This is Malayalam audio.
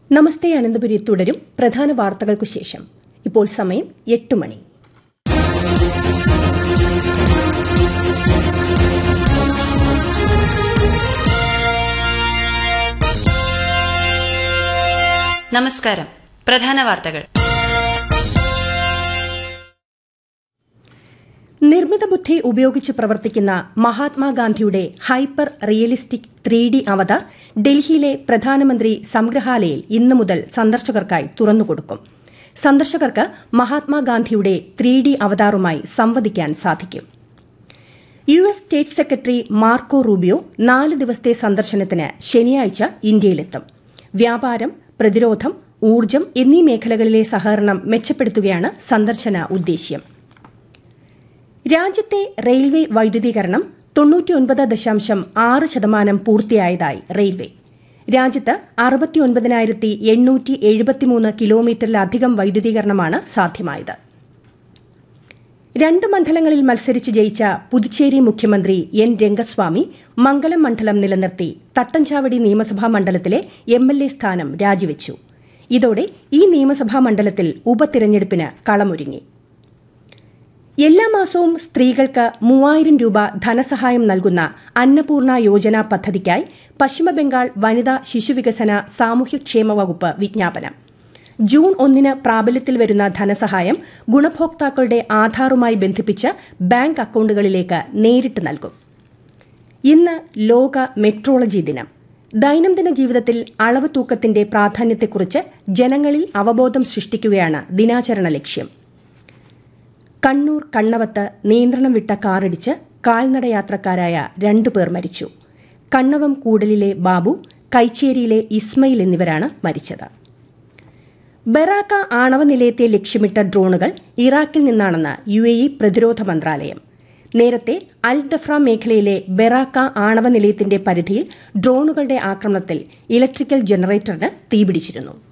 നമസ്തേ അനന്തപുരി തുടരും പ്രധാന വാർത്തകൾക്കു ശേഷം ഇപ്പോൾ സമയം എട്ട് മണി നമസ്കാരം പ്രധാന വാർത്തകൾ നിർമ്മിത ബുദ്ധി ഉപയോഗിച്ച് പ്രവർത്തിക്കുന്ന മഹാത്മാഗാന്ധിയുടെ hyper realistic three D avatar ഡൽഹിയിലെ പ്രധാനമന്ത്രി സംഗ്രഹാലയയിൽ ഇന്നു മുതൽ സന്ദർശകർക്കായി തുറന്നുകൊടുക്കും സന്ദർശകർക്ക് മഹാത്മാഗാന്ധിയുടെ ത്രീ ഡി അവതാറുമായി സംവദിക്കാൻ സാധിക്കും U S state secretary Marco Rubio നാല് ദിവസത്തെ സന്ദർശനത്തിന് ശനിയാഴ്ച ഇന്ത്യയിലെത്തും വ്യാപാരം പ്രതിരോധം ഊർജ്ജം എന്നീ മേഖലകളിലെ സഹകരണം മെച്ചപ്പെടുത്തുകയാണ് സന്ദർശന ഉദ്ദേശ്യം രാജ്യത്തെ റെയിൽവേ വൈദ്യുതീകരണം തൊണ്ണൂറ്റിയൊൻപത് ദശാംശം ആറ് ശതമാനം പൂർത്തിയായതായി റെയിൽവേ രാജ്യത്ത് അറുപത്തിയൊൻപതിനായിരത്തി എണ്ണൂറ്റി എഴുപത്തിമൂന്ന് കിലോമീറ്ററിലധികം വൈദ്യുതീകരണമാണ് സാധ്യമായത് രണ്ട് മണ്ഡലങ്ങളിൽ മത്സരിച്ച് ജയിച്ച പുതുച്ചേരി മുഖ്യമന്ത്രി എൻ രംഗസ്വാമി മംഗലം മണ്ഡലം നിലനിർത്തി തട്ടഞ്ചാവടി നിയമസഭാ മണ്ഡലത്തിലെ എം എൽ എ സ്ഥാനം രാജിവെച്ചു ഇതോടെ ഈ നിയമസഭാ മണ്ഡലത്തിൽ ഉപതിരഞ്ഞെടുപ്പിന് കളമൊരുങ്ങി എല്ലാ മാസവും സ്ത്രീകൾക്ക് മൂവായിരം രൂപ ധനസഹായം നൽകുന്ന അന്നപൂർണ യോജന പദ്ധതിക്കായി പശ്ചിമബംഗാൾ വനിതാ ശിശുവികസന സാമൂഹ്യക്ഷേമ വകുപ്പ് വിജ്ഞാപനം ജൂൺ ഒന്നിന് പ്രാബല്യത്തിൽ വരുന്ന ധനസഹായം ഗുണഭോക്താക്കളുടെ ആധാറുമായി ബന്ധിപ്പിച്ച് ബാങ്ക് അക്കൌണ്ടുകളിലേക്ക് നേരിട്ട് നൽകും ഇന്ന് ലോക മെട്രോളജി ദിനം ദൈനംദിന ജീവിതത്തിൽ അളവ് തൂക്കത്തിന്റെ പ്രാധാന്യത്തെക്കുറിച്ച് ജനങ്ങളിൽ അവബോധം സൃഷ്ടിക്കുകയാണ് ദിനാചരണ ലക്ഷ്യം കണ്ണൂർ കണ്ണവത്ത് നിയന്ത്രണം വിട്ട കാറിടിച്ച് കാൽനടയാത്രക്കാരായ രണ്ടുപേർ മരിച്ചു കണ്ണവം കൂടലിലെ ബാബു കൈച്ചേരിയിലെ ഇസ്മയിൽ എന്നിവരാണ് മരിച്ചത് ബറാക്ക ആണവ നിലയത്തെ ലക്ഷ്യമിട്ട ഡ്രോണുകൾ ഇറാഖിൽ നിന്നാണെന്ന് യു എ ഇ പ്രതിരോധ മന്ത്രാലയം നേരത്തെ അൽ ദഫ്ര മേഖലയിലെ ബെറാക്ക ആണവ നിലയത്തിന്റെ പരിധിയിൽ ഡ്രോണുകളുടെ ആക്രമണത്തിൽ ഇലക്ട്രിക്കൽ ജനറേറ്ററിന് തീപിടിച്ചിരുന്നു